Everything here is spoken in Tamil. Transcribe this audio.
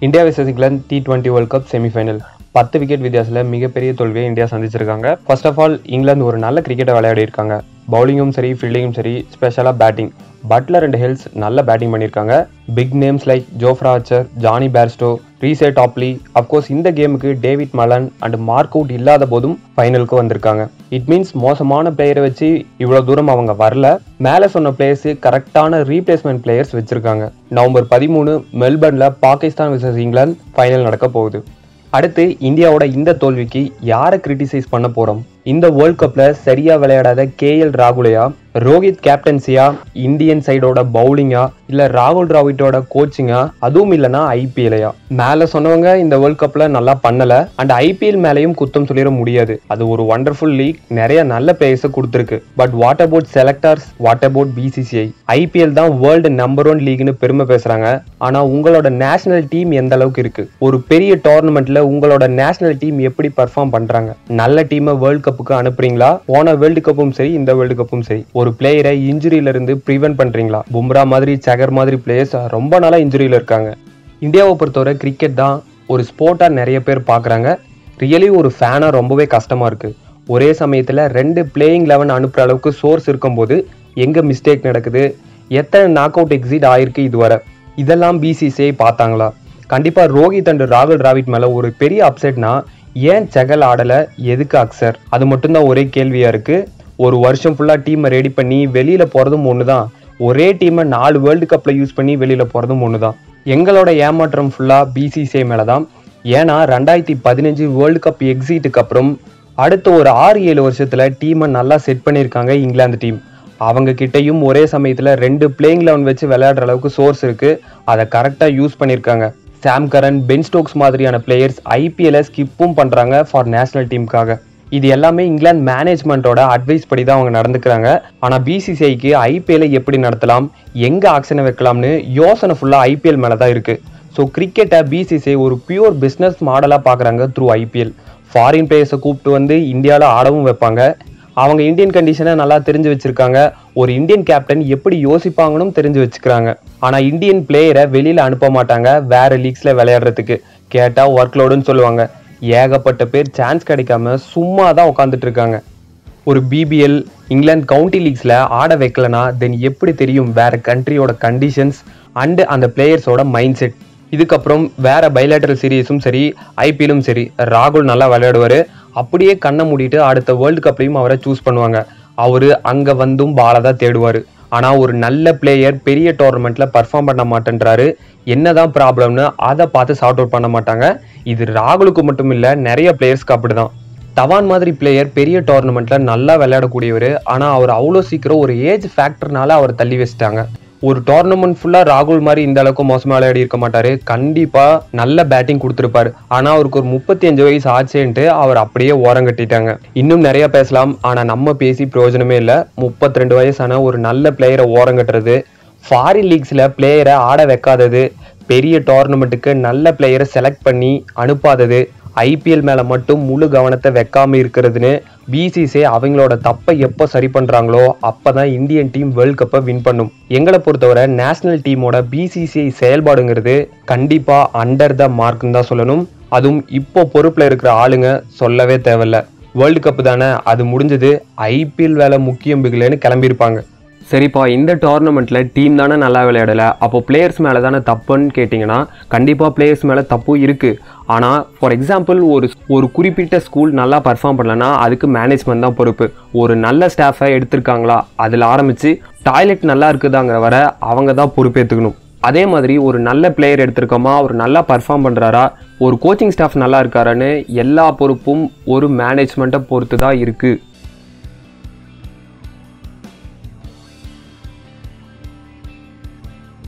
India vs England T twenty world cup semifinal பத்து விக்கெட் வித்தியாசத்தில் மிகப்பெரிய தோல்வியை இந்தியா சந்திச்சிருக்காங்க ஃபர்ஸ்ட் ஆஃப் ஆல் இங்கிலாந்து ஒரு நல்ல கிரிக்கெட்டை விளையாடி இருக்காங்க பவுலிங்கும் சரி ஃபீல்டிங்கும் சரி ஸ்பெஷலாக பேட்டிங் பட்லர் அண்ட் ஹில்ஸ் நல்ல பேட்டிங் பண்ணியிருக்காங்க big names like Jofra Archer Jonny Bairstow Reece Topley of course இந்த கேமுக்கு David Malan and Mark out இல்லாத போதும் ஃபைனலுக்கு வந்திருக்காங்க இட் மீன்ஸ் மோசமான பிளேயரை வச்சு இவ்வளோ தூரம் அவங்க வரல மேலே சொன்ன பிளேயர்ஸ் கரெக்டான ரீப்ளேஸ்மெண்ட் பிளேயர்ஸ் வச்சிருக்காங்க நவம்பர் பதிமூணு மெல்பர்னில் பாகிஸ்தான் விசஸ் இங்கிலாந்து ஃபைனல் நடக்க போகுது அடுத்து இந்தியாவோட இந்த தோல்விக்கு யாரை கிரிட்டிசைஸ் பண்ண போறோம் இந்த வேர்ல்ட் கப்ல சரியா விளையாடாத கேஎல் ராகுலையா ரோஹித் கேப்டன்சியா இந்தியன் சைடோட பவுலிங்கா இல்ல ராகுல் டிராவிட்டோட கோச்சிங்கா அதுவும் இல்லனா ஐபிஎல்லையா மேல சொன்னவங்க இந்த வேர்ல்ட் கப்ல நல்லா பண்ணல அண்ட் ஐபிஎல் மேலேயும் குத்தம் சொல்லிட முடியாது அது ஒரு வண்டர்ஃபுல் லீக் நிறைய நல்ல பிளேயர்ஸை கொடுத்துருக்கு but what about selectors what about BCCI IPL தான் வேர்ல்டு நம்பர் ஒன் லீக்னு பெருமை பேசுறாங்க ஆனா உங்களோட நேஷனல் டீம் எந்த அளவுக்கு இருக்கு ஒரு பெரிய டோர்னமெண்ட்ல உங்களோட நேஷனல் டீம் எப்படி பர்ஃபார்ம் பண்றாங்க நல்ல டீமை வேர்ல்ட் கப்புக்கு அனுப்புறீங்களா போன வேர்ல்டு கப்பும் சரி இந்த வேர்ல்டு கப்பும் சரி ஒரு பிளேயரை இன்ஜுரியில இருந்து ப்ரிவென்ட் பண்றீங்களா பும்ரா மாதிரி சகர் மாதிரி பிளேயர்ஸ் ரொம்ப நாளா இன்ஜுரியில இருக்காங்க இந்தியாவை பொறுத்தவரை கிரிக்கெட் தான் ஒரு ஸ்போர்ட்டா நிறைய பேர் பார்க்குறாங்க ரியலி ஒரு ஃபேனா ரொம்பவே கஷ்டமா இருக்கு ஒரே சமயத்துல ரெண்டு பிளேயிங் லெவன் அனுப்புற அளவுக்கு சோர்ஸ் இருக்கும்போது எங்க மிஸ்டேக் நடக்குது எத்தனை நாக் அவுட் எக்ஸிட் ஆயிருக்கு இதுவரை இதெல்லாம் பிசிசிஐ பார்த்தாங்களா கண்டிப்பா ரோஹித் அண்ட் ராகுல் டிராவிட் மேல ஒரு பெரிய அப்செட்னா ஏன் செகல் ஆடல எதுக்கு அக்சர் அது மட்டும்தான் ஒரே கேள்வியா இருக்கு ஒரு வருஷம் ஃபுல்லா டீமை ரெடி பண்ணி வெளியில போறதும் ஒண்ணுதான் ஒரே டீமை நாலு வேர்ல்டு கப்ல யூஸ் பண்ணி வெளியில போறதும் ஒண்ணுதான் எங்களோட ஏமாற்றம் ஃபுல்லா பிசிசிஐ மேலதான் ஏன்னா ரெண்டாயிரத்தி பதினஞ்சு வேர்ல்டு கப் எக்ஸிட்டுக்கு அப்புறம் அடுத்த ஒரு ஆறு ஏழு வருஷத்துல டீமை நல்லா செட் பண்ணியிருக்காங்க இங்கிலாந்து டீம் அவங்க கிட்டயும் ஒரே சமயத்துல ரெண்டு பிளேயிங் லெவன் வச்சு விளையாடுற அளவுக்கு சோர்ஸ் இருக்கு அதை கரெக்டா யூஸ் பண்ணியிருக்காங்க சாம் கரன் பென் ஸ்டோக்ஸ் மாதிரியான பிளேயர்ஸ் ஐபிஎல்ல ஸ்கிப்பும் பண்றாங்க ஃபார் நேஷனல் டீமுக்காக இது எல்லாமே இங்கிலாந்து மேனேஜ்மெண்ட்டோட அட்வைஸ் படி தான் அவங்க நடந்துக்கிறாங்க ஆனா பிசிசிஐக்கு ஐபிஎல்லை எப்படி நடத்தலாம் எங்க ஆக்ஷனை வைக்கலாம்னு யோசனை ஃபுல்லா ஐபிஎல் மேல தான் இருக்கு ஸோ கிரிக்கெட்டை பிசிசிஐ ஒரு பியூர் பிஸ்னஸ் மாடலாக பார்க்குறாங்க த்ரூ ஐபிஎல் ஃபாரின் பிளேயர்ஸை கூப்பிட்டு வந்து இந்தியாவில் ஆடவும் வைப்பாங்க அவங்க இந்தியன் கண்டிஷனை நல்லா தெரிஞ்சு வச்சிருக்காங்க ஒரு இந்தியன் கேப்டன் எப்படி யோசிப்பாங்கன்னு தெரிஞ்சு வச்சுக்கிறாங்க ஆனால் இந்தியன் பிளேயரை வெளியில் அனுப்ப மாட்டாங்க வேற லீக்ஸில் விளையாடுறதுக்கு கேட்டால் ஒர்க் லோடுன்னு சொல்லுவாங்க ஏகப்பட்ட பேர் சான்ஸ் கிடைக்காம சும்மா தான் உட்காந்துட்டு இருக்காங்க ஒரு பிபிஎல் இங்கிலாந்து கவுண்டி லீக்ஸில் ஆட வைக்கலனா தென் எப்படி தெரியும் வேற கண்ட்ரியோட கண்டிஷன்ஸ் அண்டு அந்த பிளேயர்ஸோட மைண்ட் செட் இதுக்கப்புறம் வேற பைலேட்டரல் சீரீஸும் சரி ஐபிஎல்லும் சரி ராகுல் நல்லா விளையாடுவார் அப்படியே கண்ணை மூடிட்டு அடுத்த வேர்ல்டு கப்லையும் அவரை சூஸ் பண்ணுவாங்க அவரு அங்க வந்தும் பாலை தான் தேடுவார் ஆனா ஒரு நல்ல பிளேயர் பெரிய டோர்னமெண்ட்ல பர்ஃபார்ம் பண்ண மாட்டேன்றாரு என்னதான் ப்ராப்ளம்னு அதை பார்த்து சார்ட் அவுட் பண்ண மாட்டாங்க இது ராகுலுக்கு மட்டும் இல்ல நிறைய பிளேயர்ஸ்க்கு அப்படிதான் தவான் மாதிரி பிளேயர் பெரிய டோர்னமெண்ட்ல நல்லா விளையாடக்கூடியவர் ஆனா அவர் அவ்வளோ சீக்கிரம் ஒரு ஏஜ் ஃபேக்டர்னால அவர் தள்ளி வச்சிட்டாங்க ஒரு டோர்னமெண்ட் ஃபுல்லா ராகுல் மாதிரி இந்த அளவுக்கு மோசமா விளையாடி இருக்க மாட்டாரு கண்டிப்பா நல்ல பேட்டிங் கொடுத்துருப்பாரு ஆனா அவருக்கு ஒரு முப்பத்தி அஞ்சு வயசு ஆச்சேன்ட்டு அவர் அப்படியே ஓரம் கட்டிட்டாங்க இன்னும் நிறைய பேசலாம் ஆனா நம்ம பேசி பிரயோஜனமே இல்லை முப்பத்தி ரெண்டு வயசான ஒரு நல்ல பிளேயரை ஓரம் கட்டுறது ஃபாரின் லீக்ஸில் பிளேயரை ஆட வைக்காதது பெரிய டோர்னமெண்ட்டுக்கு நல்ல பிளேயரை செலக்ட் பண்ணி அனுப்பாதது ஐபிஎல் மேலே மட்டும் முழு கவனத்தை வைக்காம இருக்கிறதுன்னு பிசிசிஐ அவங்களோட தப்பை எப்போ சரி பண்ணுறாங்களோ அப்போ தான் இந்தியன் டீம் வேர்ல்ட் கப்பை வின் பண்ணும் எங்களை பொறுத்தவரை நேஷனல் டீமோட பிசிசிஐ செயல்பாடுங்கிறது கண்டிப்பாக அண்டர் த மார்க்னு தான் சொல்லணும் அதுவும் இப்போ பொறுப்பில் இருக்கிற ஆளுங்க சொல்லவே தேவையில்ல வேர்ல்டு கப் தானே அது முடிஞ்சது ஐபிஎல் வேலை முக்கியம் பிகலன்னு கிளம்பியிருப்பாங்க சரிப்பா இந்த டோர்னமெண்ட்ல டீம் தானே நல்லா விளையாடல அப்போ பிளேயர்ஸ் மேலே தானே தப்புன்னு கேட்டிங்கன்னா கண்டிப்பாக பிளேயர்ஸ் மேலே தப்பும் இருக்கு ஆனால் ஃபார் எக்ஸாம்பிள் ஒரு ஒரு குறிப்பிட்ட ஸ்கூல் நல்லா பர்ஃபார்ம் பண்ணலன்னா அதுக்கு மேனேஜ்மெண்ட் தான் பொறுப்பு ஒரு நல்ல ஸ்டாஃபை எடுத்திருக்காங்களா அதில் ஆரம்பித்து டாய்லெட் நல்லா இருக்குதாங்கிற வர அவங்க தான் பொறுப்பேற்றுக்கணும் அதே மாதிரி ஒரு நல்ல பிளேயர் எடுத்திருக்கோமா அவர் நல்லா பர்ஃபார்ம் பண்ணுறாரா ஒரு கோச்சிங் ஸ்டாஃப் நல்லா இருக்காரான்னு எல்லா பொறுப்பும் ஒரு மேனேஜ்மெண்ட்டை பொறுத்து தான் இருக்குது